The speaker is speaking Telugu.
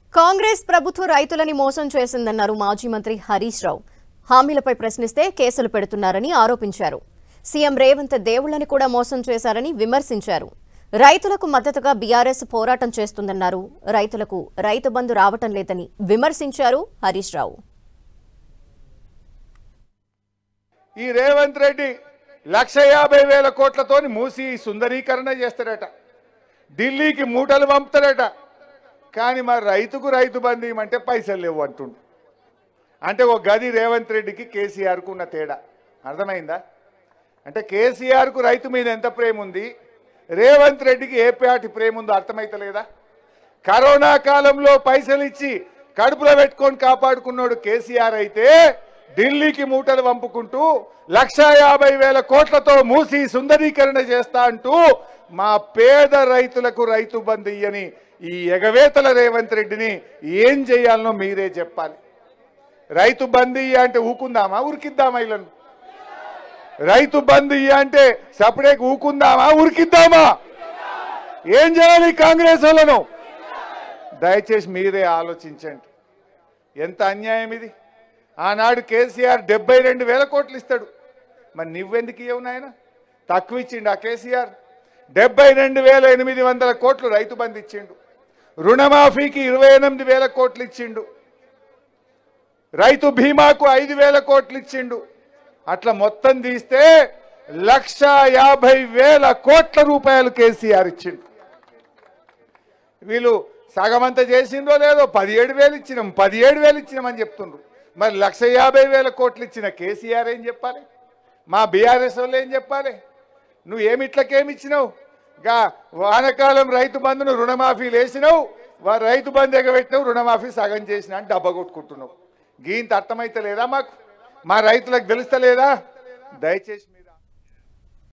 కాంగ్రెస్ ప్రభుత్వ రైతులని మోసం చేసిందన్నారు మాజీ మంత్రి హరీష్ రావు హామీలపై ప్రశ్నిస్తే కేసులు పెడుతున్నారని ఆరోపించారు సీఎం రేవంత్ దేవుళ్లని కూడా మోసం చేశారని విమర్శించారు రైతులకు మద్దతుగా బీఆర్ఎస్ పోరాటం చేస్తుందన్నారు రైతులకు రైతు బంధు రావటం లేదని విమర్శించారు హరీష్ రావు ఈ రేవంత్ రెడ్డి లక్ష యాభై వేల కోట్లతోని మూసి సుందరీకరణ చేస్తాడట ఢిల్లీకి మూటలు పంపుతాడట కానీ మరి రైతుకు రైతు బంధు ఇవ్వమంటే పైసలు లేవు అంటుండు అంటే ఒక గది రేవంత్ రెడ్డికి కేసీఆర్కు ఉన్న తేడా అర్థమైందా అంటే కేసీఆర్కు రైతు మీద ఎంత ప్రేమ ఉంది రేవంత్ రెడ్డికి ఏ పాటి ప్రేమ ఉందో అర్థమైతలేదా కరోనా కాలంలో పైసలు ఇచ్చి కడుపులో పెట్టుకొని కాపాడుకున్నాడు కేసీఆర్ అయితే ఢిల్లీకి మూటలు పంపుకుంటూ లక్ష యాభై వేల కోట్లతో మూసి సుందరీకరణ చేస్తా అంటూ మా పేద రైతులకు రైతు బంధు ఇయ్యని ఈ ఎగవేతల రేవంత్ రెడ్డిని ఏం చేయాలనో మీరే చెప్పాలి రైతు బంధు ఇయ్య అంటే ఊకుందామా ఉరికిద్దామా ఇళ్ళను రైతు బంధు ఇయ్య అంటే సపరేట్ ఊకుందామా ఉరికిద్దామా ఏం చేయాలి కాంగ్రెస్ వాళ్ళను దయచేసి మీరే ఆలోచించండి ఎంత అన్యాయం ఇది ఆనాడు కేసీఆర్ డెబ్బై రెండు వేల కోట్లు ఇస్తాడు మరి నువ్వెందుకు ఇవ్వవు నాయన తక్కువ ఇచ్చిండు ఆ కేసీఆర్ డెబ్బై రెండు వేల ఎనిమిది వందల కోట్లు రైతు బంధు ఇచ్చిండు రుణమాఫీకి ఇరవై ఎనిమిది వేల కోట్లు ఇచ్చిండు రైతు బీమాకు ఐదు వేల కోట్లు ఇచ్చిండు అట్లా మొత్తం తీస్తే లక్ష యాభై వేల కోట్ల రూపాయలు కేసీఆర్ ఇచ్చిండు వీళ్ళు సగమంతా చేసిందో లేదో పదిహేడు వేలు ఇచ్చినాం పదిహేడు వేలు ఇచ్చినామని చెప్తుండ్రు మరి లక్ష యాభై వేల కోట్లు ఇచ్చిన కేసీఆర్ ఏం చెప్పాలి మా బీఆర్ఎస్ వాళ్ళు ఏం చెప్పాలి నువ్వు ఏమి ఇట్లకేమి ఇచ్చినావు గా వానకాలం రైతు బంధును రుణమాఫీలు వేసినావు వా- రైతు బంధు ఎగబెట్టినావు రుణమాఫీ సగం చేసిన అని డబ్బా కొట్టుకుంటున్నావు గీంత అర్థమైతే లేదా మాకు మా రైతులకు తెలుస్తలేదా దయచేసి